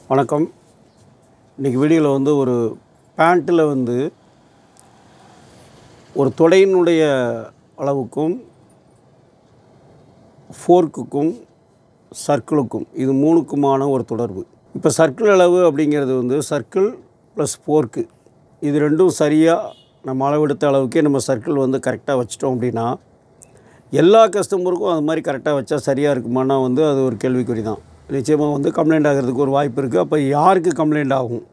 வணக்கம் இன்றைக்கி வீடியோவில் வந்து ஒரு பேண்ட்டில் வந்து ஒரு தொடையினுடைய அளவுக்கும் ஃபோர்க்குக்கும் சர்க்கிளுக்கும் இது மூணுக்குமான ஒரு தொடர்பு இப்போ சர்க்கிள் அளவு அப்படிங்கிறது வந்து சர்க்கிள் ப்ளஸ் ஃபோர்க்கு இது ரெண்டும் சரியாக நம்ம அளவெடுத்த அளவுக்கே நம்ம சர்க்கிள் வந்து கரெக்டாக வச்சிட்டோம் அப்படின்னா எல்லா கஸ்டமருக்கும் அது மாதிரி கரெக்டாக வச்சா சரியாக இருக்குமானா வந்து அது ஒரு கேள்விக்குறி தான் நிச்சயமாக வந்து கம்ப்ளைண்ட் ஆகிறதுக்கு ஒரு வாய்ப்பு இருக்குது அப்போ யாருக்கு கம்ப்ளைண்ட் ஆகும்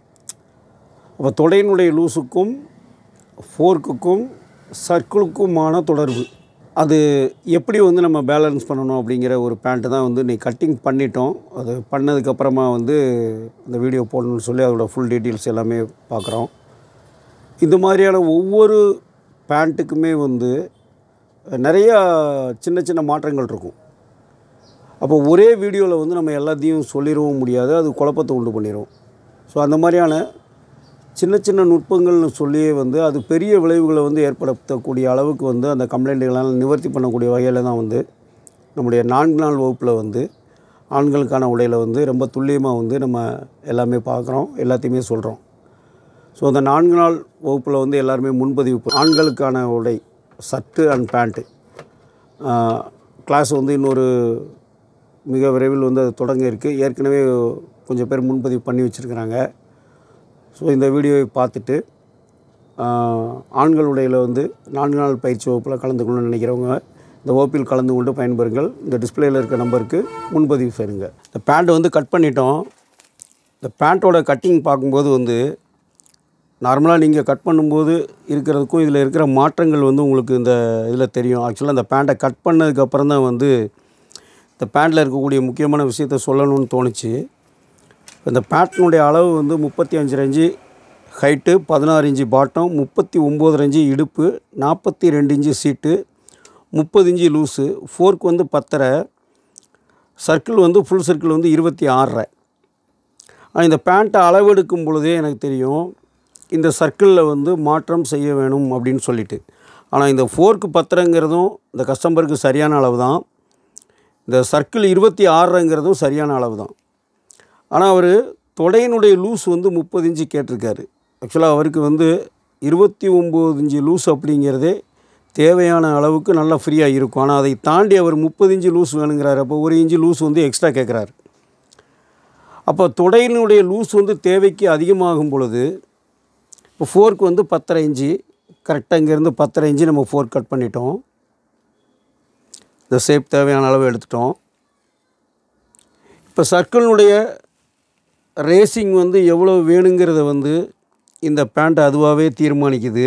அப்போ தொடையினுடைய லூஸுக்கும் ஃபோர்க்குக்கும் சர்க்கிளுக்குமான தொடர்பு அது எப்படி வந்து நம்ம பேலன்ஸ் பண்ணணும் அப்படிங்கிற ஒரு பேண்ட்டு தான் வந்து நீ கட்டிங் பண்ணிட்டோம் அது பண்ணதுக்கப்புறமா வந்து இந்த வீடியோ போடணும்னு சொல்லி அதோட ஃபுல் டீட்டெயில்ஸ் எல்லாமே பார்க்குறோம் இந்த மாதிரியான ஒவ்வொரு பேண்ட்டுக்குமே வந்து நிறையா சின்ன சின்ன மாற்றங்கள் இருக்கும் அப்போ ஒரே வீடியோவில் வந்து நம்ம எல்லாத்தையும் சொல்லிடவும் முடியாது அது குழப்பத்தை உண்டு பண்ணிடும் ஸோ அந்த மாதிரியான சின்ன சின்ன நுட்பங்கள்னு சொல்லியே வந்து அது பெரிய விளைவுகளை வந்து ஏற்படுத்தக்கூடிய அளவுக்கு வந்து அந்த கம்ப்ளைண்ட்டுகளால் நிவர்த்தி பண்ணக்கூடிய வகையில் தான் வந்து நம்முடைய நான்கு நாள் வகுப்பில் வந்து ஆண்களுக்கான உடையில் வந்து ரொம்ப துல்லியமாக வந்து நம்ம எல்லாமே பார்க்குறோம் எல்லாத்தையுமே சொல்கிறோம் ஸோ அந்த நான்கு நாள் வகுப்பில் வந்து எல்லாருமே முன்பதிவு ப- ஆண்களுக்கான உடை சர்ட்டு அண்ட் பேண்ட்டு கிளாஸ் வந்து இன்னொரு மிக விரைவில் வந்து அது தொடங்க இருக்குது ஏற்கனவே கொஞ்சம் பேர் முன்பதிவு பண்ணி வச்சுருக்கிறாங்க ஸோ இந்த வீடியோவை பார்த்துட்டு ஆஹ், ஆண்கள் உடையில் வந்து நான்கு நாள் பயிற்சி வகுப்பில் கலந்து கொள்ளணும்னு நினைக்கிறவங்க இந்த வகுப்பில் கலந்து கொண்டு பயன்பெறுங்கள் இந்த டிஸ்பிளேயில் இருக்க நம்பருக்கு முன்பதிவு செய்யுங்க இந்த பேண்ட்டை வந்து கட் பண்ணிட்டோம் இந்த பேண்ட்டோட கட்டிங் பார்க்கும்போது வந்து நார்மலாக நீங்கள் கட் பண்ணும்போது இருக்கிறதுக்கும் இதில் இருக்கிற மாற்றங்கள் வந்து உங்களுக்கு இந்த இதில் தெரியும் ஆக்சுவலாக இந்த பேண்ட்டை கட் பண்ணதுக்கப்புறம் தான் வந்து இந்த பேண்ட்டில் இருக்கக்கூடிய முக்கியமான விஷயத்த சொல்லணும்னு தோணுச்சு இந்த பேண்ட்டினுடைய அளவு வந்து முப்பத்தி அஞ்சு இன்ச்சு ஹைட்டு பதினாறு இன்ச்சு பாட்டம் முப்பத்தி ஒம்பது இன்ச்சு இடுப்பு நாற்பத்தி ரெண்டு இன்ச்சு சீட்டு முப்பது இன்ச்சு லூஸு ஃபோர்க் வந்து பத்தரை சர்க்கிள் வந்து ஃபுல் சர்க்கிள் வந்து இருபத்தி ஆறரை ஆனால் இந்த பேண்ட்டை அளவெடுக்கும் பொழுதே எனக்கு தெரியும் இந்த சர்க்கிளில் வந்து மாற்றம் செய்ய வேணும் அப்படின்னு சொல்லிட்டு ஆனால் இந்த ஃபோர்க்கு பத்திரங்கிறதும் இந்த கஸ்டமருக்கு சரியான அளவு தான் இந்த சர்க்கிள் இருபத்தி ஆறுங்கிறதும் சரியான அளவு தான் ஆனால் அவர் தொடையினுடைய லூஸ் வந்து முப்பது இன்ச்சு கேட்டிருக்காரு ஆக்சுவலாக அவருக்கு வந்து இருபத்தி ஒம்பது இன்ச்சு லூஸ் அப்படிங்கிறதே தேவையான அளவுக்கு நல்லா ஃப்ரீயாக இருக்கும் ஆனால் அதை தாண்டி அவர் முப்பது இன்ச்சு லூஸ் வேணுங்கிறாரு அப்போ ஒரு இன்ச்சு லூஸ் வந்து எக்ஸ்ட்ரா கேட்குறாரு அப்போ தொடையினுடைய லூஸ் வந்து தேவைக்கு அதிகமாகும் பொழுது இப்போ ஃபோர்க் வந்து பத்தரை இன்ச்சு கரெக்டாக இங்கேருந்து பத்தரை இன்ச்சு நம்ம ஃபோர்க் கட் பண்ணிட்டோம் இந்த ஷேப் தேவையான அளவு எடுத்துட்டோம் இப்போ சர்க்கிளினுடைய ரேசிங் வந்து எவ்வளோ வேணுங்கிறத வந்து இந்த பேண்ட் அதுவாகவே தீர்மானிக்குது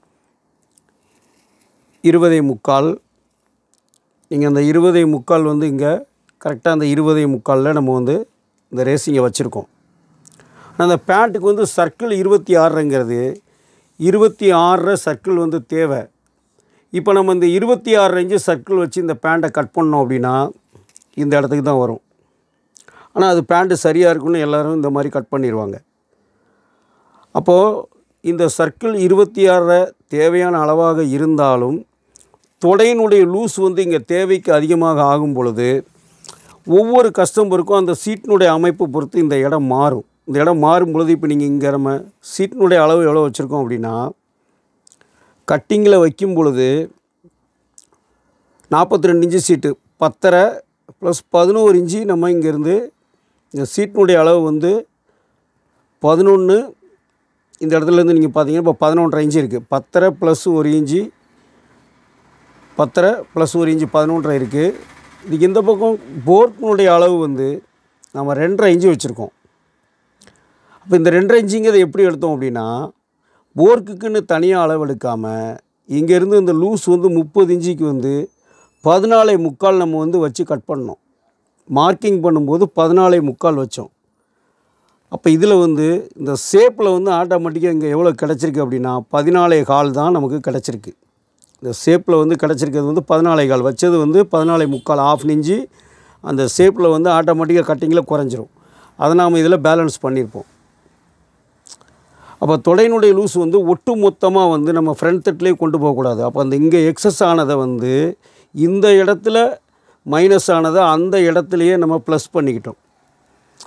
இருபதை முக்கால் நீங்கள் அந்த இருபதை முக்கால் வந்து இங்கே கரெக்டாக அந்த இருபதை முக்காலில் நம்ம வந்து இந்த ரேசிங்கை வச்சுருக்கோம் ஆனால் அந்த பேண்ட்டுக்கு வந்து சர்க்கிள் இருபத்தி ஆறுங்கிறது இருபத்தி ஆறரை சர்க்கிள் வந்து தேவை இப்போ நம்ம இந்த இருபத்தி ஆறு இன்ச்சு சர்க்கிள் வச்சு இந்த பேண்ட்டை கட் பண்ணோம் அப்படின்னா இந்த இடத்துக்கு தான் வரும் ஆனால் அது பேண்ட்டு சரியாக இருக்குன்னு எல்லோரும் இந்த மாதிரி கட் பண்ணிடுவாங்க அப்போது இந்த சர்க்கிள் இருபத்தி ஆறரை தேவையான அளவாக இருந்தாலும் தொடையினுடைய லூஸ் வந்து இங்கே தேவைக்கு அதிகமாக ஆகும் பொழுது ஒவ்வொரு கஸ்டமருக்கும் அந்த சீட்டினுடைய அமைப்பு பொறுத்து இந்த இடம் மாறும் இந்த இடம் மாறும் பொழுது இப்போ நீங்கள் இங்கே நம்ம சீட்டினுடைய அளவு எவ்வளோ வச்சுருக்கோம் அப்படின்னா கட்டிங்கில் வைக்கும் பொழுது நாற்பத்தி ரெண்டு இன்ச்சு சீட்டு பத்தரை ப்ளஸ் பதினோரு இன்ச்சு நம்ம இங்கேருந்து இந்த சீட்டினுடைய அளவு வந்து பதினொன்று இந்த இடத்துலேருந்து நீங்கள் பார்த்தீங்கன்னா இப்போ பதினொன்றரை இன்ச்சு இருக்குது பத்தரை ப்ளஸ் ஒரு இன்ச்சு பத்தரை ப்ளஸ் ஒரு இன்ச்சு பதினொன்றரை இருக்குது இதுக்கு இந்த பக்கம் போர்க்கினுடைய அளவு வந்து நம்ம ரெண்டரை இன்ச்சு வச்சுருக்கோம் அப்போ இந்த ரெண்டரை இன்ச்சுங்கிறத எப்படி எடுத்தோம் அப்படின்னா போர்க்குக்குன்னு தனியாக அளவு எடுக்காமல் இங்கேருந்து இந்த லூஸ் வந்து முப்பது இன்ச்சுக்கு வந்து பதினாலே முக்கால் நம்ம வந்து வச்சு கட் பண்ணோம் மார்க்கிங் பண்ணும்போது பதினாலே முக்கால் வச்சோம் அப்போ இதில் வந்து இந்த ஷேப்பில் வந்து ஆட்டோமேட்டிக்காக இங்கே எவ்வளோ கிடச்சிருக்கு அப்படின்னா பதினாலே கால் தான் நமக்கு கிடச்சிருக்கு இந்த ஷேப்பில் வந்து கிடச்சிருக்கிறது வந்து பதினாலே கால் வச்சது வந்து பதினாலே முக்கால் ஆஃப் இன்ச்சு அந்த ஷேப்பில் வந்து ஆட்டோமேட்டிக்காக கட்டிங்கில் குறைஞ்சிரும் அதை நாம் இதில் பேலன்ஸ் பண்ணியிருப்போம் அப்போ தொடையினுடைய லூஸ் வந்து ஒட்டு மொத்தமாக வந்து நம்ம ஃப்ரண்ட் தட்டிலே கொண்டு போகக்கூடாது அப்போ அந்த இங்கே எக்ஸஸ் ஆனதை வந்து இந்த இடத்துல மைனஸ் ஆனதை அந்த இடத்துலையே நம்ம ப்ளஸ் பண்ணிக்கிட்டோம்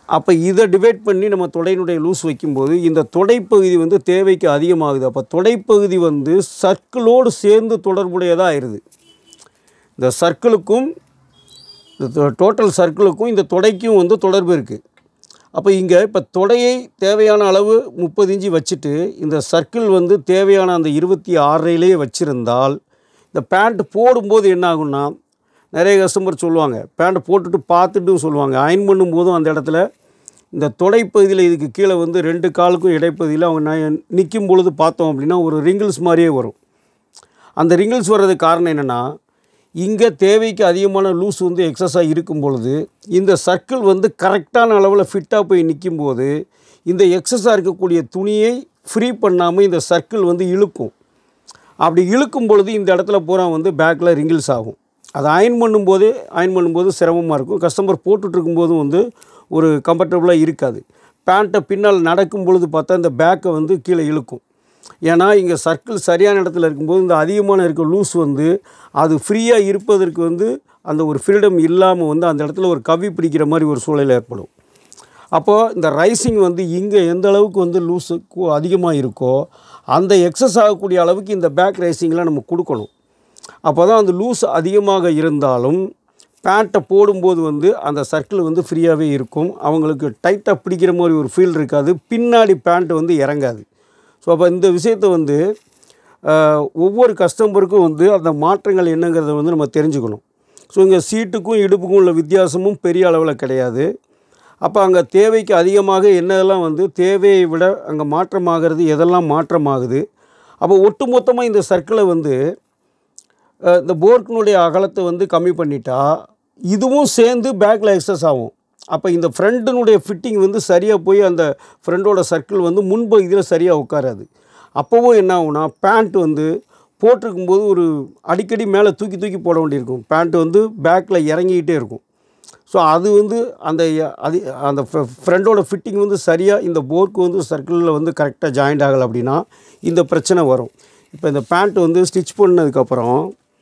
அப்போ இதை டிவைட் பண்ணி நம்ம தொடையினுடைய லூஸ் வைக்கும்போது இந்த தொடைப்பகுதி வந்து தேவைக்கு அதிகமாகுது அப்போ தொடைப்பகுதி வந்து சர்க்கிளோடு சேர்ந்து தொடர்புடையதாக ஆயிடுது இந்த சர்க்கிளுக்கும் இந்த டோட்டல் சர்க்கிளுக்கும் இந்த தொடைக்கும் வந்து தொடர்பு இருக்குது அப்போ இங்கே இப்போ தொடையை தேவையான அளவு முப்பது இன்ச்சு வச்சுட்டு இந்த சர்க்கிள் வந்து தேவையான அந்த இருபத்தி ஆறரையிலேயே வச்சுருந்தால் இந்த பேண்ட் போடும்போது என்ன ஆகும்னா நிறைய கஸ்டமர் சொல்லுவாங்க பேண்ட் போட்டுட்டு பார்த்துட்டும் சொல்லுவாங்க அயன் பண்ணும்போதும் அந்த இடத்துல இந்த தொடைப்பகுதியில் இதுக்கு கீழே வந்து ரெண்டு காலுக்கும் இடைப்பகுதியில் அவங்க ந- நிற்கும் பொழுது பார்த்தோம் அப்படின்னா ஒரு ரிங்கிள்ஸ் மாதிரியே வரும் அந்த ரிங்கிள்ஸ் வர்றதுக்கு காரணம் என்னென்னா இங்கே தேவைக்கு அதிகமான லூஸ் வந்து எக்ஸஸாக இருக்கும் பொழுது இந்த சர்க்கிள் வந்து கரெக்டான அளவில் ஃபிட்டாக போய் நிற்கும் போது இந்த எக்ஸஸாக இருக்கக்கூடிய துணியை ஃப்ரீ பண்ணாமல் இந்த சர்க்கிள் வந்து இழுக்கும் அப்படி இழுக்கும் பொழுது இந்த இடத்துல பூரா வந்து பேக்கில் ரிங்கிள்ஸ் ஆகும் அதை அயன் பண்ணும்போது அயன் பண்ணும்போது சிரமமாக இருக்கும் கஸ்டமர் போட்டுட்டு இருக்கும்போதும் வந்து ஒரு கம்ஃபர்டபுளாக இருக்காது பேண்ட்டை பின்னால் நடக்கும் பொழுது பார்த்தா இந்த பேக்கை வந்து கீழே இழுக்கும் ஏன்னா இங்கே சர்க்கிள் சரியான இடத்துல இருக்கும்போது இந்த அதிகமான இருக்க லூஸ் வந்து அது ஃப்ரீயாக இருப்பதற்கு வந்து அந்த ஒரு ஃப்ரீடம் இல்லாமல் வந்து அந்த இடத்துல ஒரு கவி பிடிக்கிற மாதிரி ஒரு சூழல் ஏற்படும் அப்போது இந்த ரைசிங் வந்து இங்கே எந்த அளவுக்கு வந்து லூஸு அதிகமாக இருக்கோ அந்த எக்ஸஸ் ஆகக்கூடிய அளவுக்கு இந்த பேக் ரைசிங்கில் நம்ம கொடுக்கணும் அப்போ தான் அந்த லூஸ் அதிகமாக இருந்தாலும் பேண்ட்டை போடும்போது வந்து அந்த சர்க்கிள் வந்து ஃப்ரீயாகவே இருக்கும் அவங்களுக்கு டைட்டாக பிடிக்கிற மாதிரி ஒரு ஃபீல் இருக்காது பின்னாடி பேண்ட் வந்து இறங்காது ஸோ அப்போ இந்த விஷயத்தை வந்து ஆஹ், ஒவ்வொரு கஸ்டமருக்கும் வந்து அந்த மாற்றங்கள் என்னங்கிறத வந்து நம்ம தெரிஞ்சுக்கணும் ஸோ இங்கே சீட்டுக்கும் இடுப்புக்கும் உள்ள வித்தியாசமும் பெரிய அளவில் கிடையாது அப்போ அங்கே தேவைக்கு அதிகமாக என்னதெல்லாம் வந்து தேவையை விட அங்கே மாற்றமாகிறது எதெல்லாம் மாற்றமாகுது அப்போ ஒட்டுமொத்தமாக இந்த சர்க்கிளை வந்து அஹ், இந்த போர்க்கினுடைய அகலத்தை வந்து கம்மி பண்ணிட்டா இதுவும் சேர்ந்து பேக்கில் எக்ஸஸ் ஆகும் அப்போ இந்த ஃப்ரண்ட்டினுடைய ஃபிட்டிங் வந்து சரியாக போய் அந்த ஃப்ரண்டோட சர்க்கிள் வந்து முன்பகுதியில் சரியாக உட்காராது அப்போவும் என்ன ஆகும்னா பேண்ட் வந்து போட்டிருக்கும்போது ஒரு அடிக்கடி மேலே தூக்கி தூக்கி போட வேண்டியிருக்கும் பேண்ட் வந்து பேக்கில் இறங்கிக்கிட்டே இருக்கும் ஸோ அது வந்து அந்த ய- அது அந்த ஃப்ரெண்டோட ஃபிட்டிங் வந்து சரியாக இந்த போர்க்கு வந்து சர்க்கிளில் வந்து கரெக்டாக ஜாயிண்ட் ஆகலை அப்படின்னா இந்த பிரச்சனை வரும் இப்போ இந்த பேண்ட் வந்து ஸ்டிச் பண்ணதுக்கப்புறம்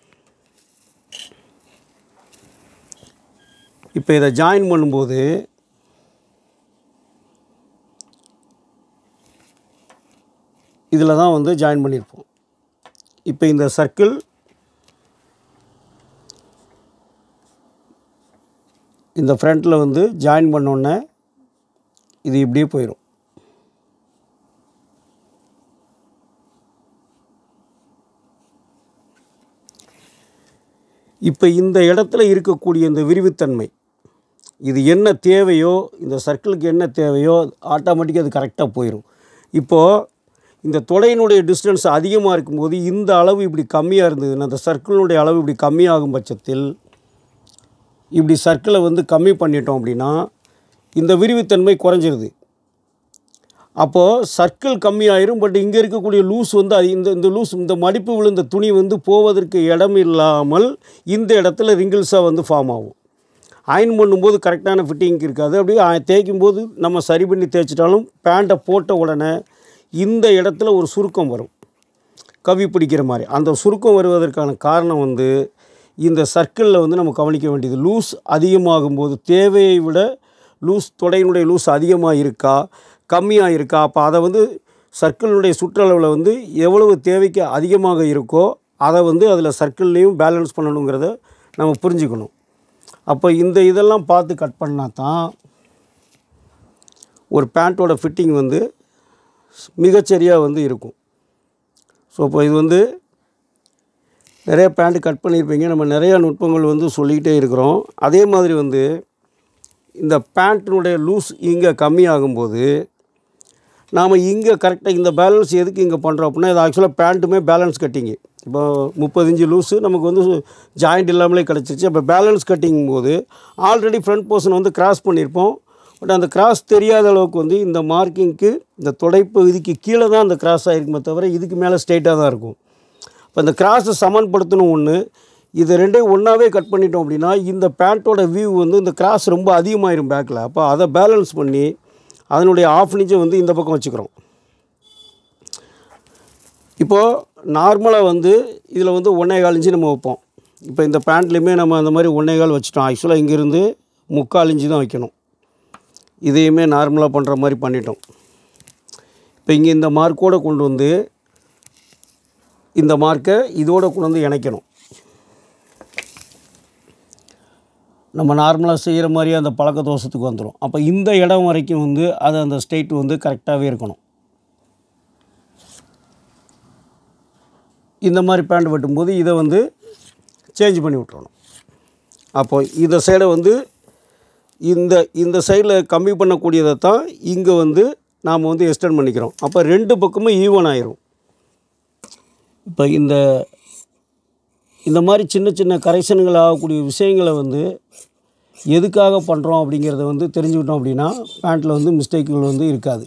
இப்போ இதை ஜாயின் பண்ணும்போது இதில் தான் வந்து ஜாயின் பண்ணியிருப்போம் இப்போ இந்த சர்க்கிள் இந்த ஃப்ரண்ட்டில் வந்து ஜாயின் பண்ணோன்னே இது இப்படியே போயிடும் இப்போ இந்த இடத்துல இருக்கக்கூடிய இந்த விரிவுத்தன்மை இது என்ன தேவையோ இந்த சர்க்கிளுக்கு என்ன தேவையோ ஆட்டோமேட்டிக்காக அது கரெக்டாக போயிடும் இப்போது இந்த தொடையினுடைய டிஸ்டன்ஸ் அதிகமாக இருக்கும்போது இந்த அளவு இப்படி கம்மியாக இருந்ததுன்னா அந்த சர்க்கிளினுடைய அளவு இப்படி கம்மியாகும் பட்சத்தில் இப்படி சர்க்கிளை வந்து கம்மி பண்ணிட்டோம் அப்படின்னா இந்த விரிவுத்தன்மை குறைஞ்சிருது அப்போது சர்க்கிள் கம்மியாயிரும் பட் இங்கே இருக்கக்கூடிய லூஸ் வந்து அது இந்த இந்த லூஸ் இந்த மடிப்பு விழுந்த துணி வந்து போவதற்கு இடம் இல்லாமல் இந்த இடத்துல ரிங்கிள்ஸாக வந்து ஃபார்ம் ஆகும் அயன் பண்ணும்போது கரெக்டான ஃபிட்டிங் இருக்காது அப்படியே ஆ- தேய்க்கும் போது நம்ம சரி பண்ணி தேய்ச்சிட்டாலும் பேண்ட்டை போட்ட உடனே இந்த இடத்துல ஒரு சுருக்கம் வரும் கவி பிடிக்கிற மாதிரி அந்த சுருக்கம் வருவதற்கான காரணம் வந்து இந்த சர்க்கிளில் வந்து நம்ம கவனிக்க வேண்டியது லூஸ் அதிகமாகும் போது தேவையை விட லூஸ் தொடையினுடைய லூஸ் அதிகமாக இருக்கா கம்மியாக இருக்கா அப்போ அதை வந்து சர்க்கிளினுடைய சுற்றளவில் வந்து எவ்வளவு தேவைக்கு அதிகமாக இருக்கோ அதை வந்து அதில் சர்க்கிள்லேயும் பேலன்ஸ் பண்ணணுங்கிறத நம்ம புரிஞ்சுக்கணும் அப்போ இந்த இதெல்லாம் பார்த்து கட் பண்ணால் தான் ஒரு பேண்ட்டோட ஃபிட்டிங் வந்து மிகச்சரியாக வந்து இருக்கும் ஸோ இப்போ இது வந்து நிறைய பேண்ட் கட் பண்ணியிருப்பீங்க நம்ம நிறைய நுட்பங்கள் வந்து சொல்லிக்கிட்டே இருக்கிறோம் அதே மாதிரி வந்து இந்த பேண்ட்டினுடைய லூஸ் இங்கே கம்மியாகும்போது நாம் இங்கே கரெக்டாக இந்த பேலன்ஸ் எதுக்கு இங்கே பண்ணுறோம் அப்படின்னா இது ஆக்சுவலாக பேண்ட்டுமே பேலன்ஸ் கட்டிங்கு இப்போ முப்பது இன்ச்சு லூஸு நமக்கு வந்து ஜாயிண்ட் இல்லாமலே கிடச்சிருச்சு அப்போ பேலன்ஸ் கட்டிங் போது ஆல்ரெடி ஃப்ரண்ட் போர்ஷன் வந்து கிராஸ் பண்ணியிருப்போம் பட் அந்த கிராஸ் தெரியாத அளவுக்கு வந்து இந்த மார்க்கிங்க்கு இந்த தொடைப்பகுதிக்கு கீழே தான் அந்த கிராஸ் ஆகிருக்குமே தவிர இதுக்கு மேலே ஸ்ட்ரெயிட்டாக தான் இருக்கும் இப்போ இந்த கிராஸை சமன்படுத்தணும் ஒன்று இது ரெண்டையும் ஒன்றாவே கட் பண்ணிட்டோம் அப்படின்னா இந்த பேண்ட்டோட வியூ வந்து இந்த கிராஸ் ரொம்ப அதிகமாயிரும் பேக்கில் அப்போ அதை பேலன்ஸ் பண்ணி அதனுடைய ஆஃப் இன்ச்சை வந்து இந்த பக்கம் வச்சுக்கிறோம் இப்போது நார்மலாக வந்து இதில் வந்து ஒன்றே கால் இன்ச்சு நம்ம வைப்போம் இப்போ இந்த பேண்ட்லேயுமே நம்ம அந்த மாதிரி ஒன்றே கால் வச்சுட்டோம் ஆக்சுவலாக இங்கேருந்து முக்கால் இன்ச்சு தான் வைக்கணும் இதையுமே நார்மலாக பண்ணுற மாதிரி பண்ணிட்டோம் இப்போ இங்கே இந்த மார்க்கோடு கொண்டு வந்து இந்த மார்க்கை இதோட கொண்டு வந்து இணைக்கணும் நம்ம நார்மலாக செய்கிற மாதிரி அந்த பழக்க தோஷத்துக்கு வந்துடும் அப்போ இந்த இடம் வரைக்கும் வந்து அது அந்த ஸ்டேட் வந்து கரெக்டாகவே இருக்கணும் இந்த மாதிரி பேண்ட் வெட்டும்போது இதை வந்து சேஞ்ச் பண்ணி விட்றணும் அப்போ இந்த சைடை வந்து இந்த இந்த சைடில் கம்மி பண்ணக்கூடியதை தான் இங்கே வந்து நாம் வந்து எக்ஸ்டெண்ட் பண்ணிக்கிறோம் அப்போ ரெண்டு பக்கமும் ஈவன் ஆயிரும் இப்போ இந்த இந்த மாதிரி சின்ன சின்ன கரெக்ஷன்கள் ஆகக்கூடிய விஷயங்களை வந்து எதுக்காக பண்ணுறோம் அப்படிங்கிறத வந்து தெரிஞ்சுக்கிட்டோம் அப்படின்னா பேண்ட்டில் வந்து மிஸ்டேக்குகள் வந்து இருக்காது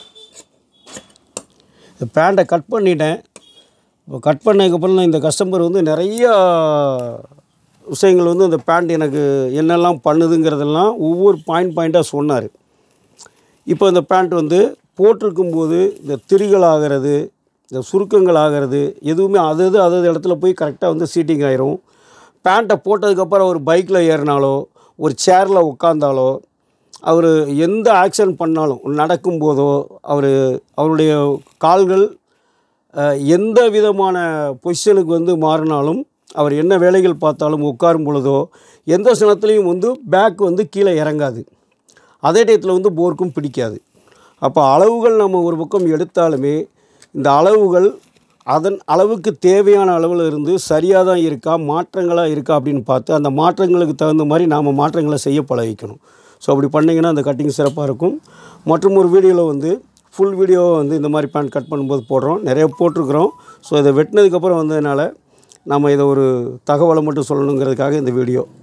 இந்த பேண்ட்டை கட் பண்ணிட்டேன் இப்போ கட் பண்ணதுக்கப்புறம் நான் இந்த கஸ்டமர் வந்து நிறையா விஷயங்கள் வந்து அந்த பேண்ட் எனக்கு என்னெல்லாம் பண்ணுதுங்கிறதெல்லாம் ஒவ்வொரு பாயிண்ட் பாயிண்ட்டாக சொன்னார் இப்போ இந்த பேண்ட் வந்து போட்டிருக்கும்போது இந்த திரிகள் ஆகிறது இந்த சுருக்கங்கள் ஆகிறது எதுவுமே அது அது அதது இடத்துல போய் கரெக்டாக வந்து சீட்டிங் ஆயிரும் பேண்ட்டை போட்டதுக்கப்புறம் அவர் பைக்கில் ஏறினாலோ ஒரு சேரில் உட்காந்தாலோ அவர் எந்த ஆக்ஷன் பண்ணாலும் நடக்கும்போதோ அவர் அவருடைய கால்கள் அஹ், எந்த விதமான பொசிஷனுக்கு வந்து மாறினாலும் அவர் என்ன வேலைகள் பார்த்தாலும் உட்காரும் பொழுதோ எந்த சனத்துலேயும் வந்து பேக் வந்து கீழே இறங்காது அதே டயத்தில் வந்து போர்க்கும் பிடிக்காது அப்போ அளவுகள் நம்ம ஒரு பக்கம் எடுத்தாலுமே இந்த அளவுகள் அதன் அளவுக்கு தேவையான அளவில் இருந்து சரியாக தான் இருக்கா மாற்றங்களாக இருக்கா அப்படின்னு பார்த்து அந்த மாற்றங்களுக்கு தகுந்த மாதிரி நாம் மாற்றங்களை செய்ய பழகிக்கணும் ஸோ அப்படி பண்ணிங்கன்னா அந்த கட்டிங் சிறப்பாக இருக்கும் மற்றும் ஒரு வீடியோவில் வந்து ஃபுல் வீடியோ வந்து இந்த மாதிரி பேண்ட் கட் பண்ணும்போது போடுறோம் நிறைய போட்டிருக்கிறோம் ஸோ இதை வெட்டினதுக்கப்புறம் வந்ததுனால நம்ம இதை ஒரு தகவலை மட்டும் சொல்லணுங்கிறதுக்காக இந்த வீடியோ